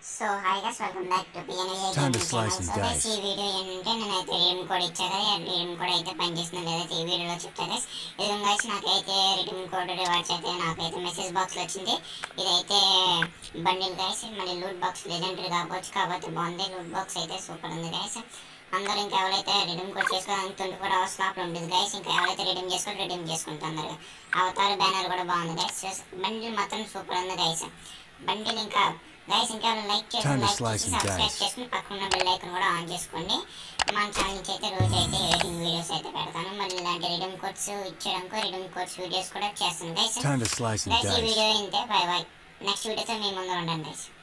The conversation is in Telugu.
So hi guys welcome back to P Time to slice and dice. ఈ వీడియో ఏంటంటే నేనైతే రిటర్న్ కోడ్ ఇచ్చా కదా రిటర్న్ కోడ్ అయితే పనిచేస్తుందో లేదైతే ఈ వీడియోలో చెప్తా గైస్ ఇది గైస్ నాకైతే రిటర్న్ కోడ్ రివార్డ్స్ అయితే నాకైతే మెసేజ్ బాక్స్ వచ్చింది ఇదైతే బండిల్ గైస్ మళ్ళీ లూట్ బాక్స్ లెజెండరీ కావచ్చు కాబట్టి బాగుంది లూట్ బాక్స్ అయితే సూపర్ ఉంది గైస్ అందరూ ఇంకా ఎవరైతే రిడీమ్ కోడ్ చేసుకోవడానికి ట్వంటీ ఫోర్ అవర్స్ లోపల ఉంటుంది గైస్ ఇంకా ఎవరైతే రిడీమ్ చేసుకొని రిడీమ్ చేసుకుంటారు తొందరగా అవతార బ్యానర్ కూడా బాగుంది గైస్ బండిల్ మాత్రం సూపర్ ఉంది గైస్ బండిల్ ఇంకా గైస్ ఇంకా లైక్ చేసి Time to లైక్ slice చేసి and సబ్స్క్రైబ్ dice. చేసుకుని పక్కన బెల్ ఐకన్ కూడా ఆన్ చేసుకోండి మన ఛానల్ నుంచి అయితే రోజు అయితే రేటింగ్ వీడియోస్ అయితే పెడతాను మళ్ళీ ఇలాంటి రిడీమ్ కోడ్స్ ఇచ్చడానికి రిడీమ్ కోడ్స్ వీడియోస్ కూడా చేస్తాను guys Time to slice and guys ఈ dice. వీడియో ఇంతే బై బై నెక్స్ట్ వీడియోతో మీ ముందు ఉండండి గైస్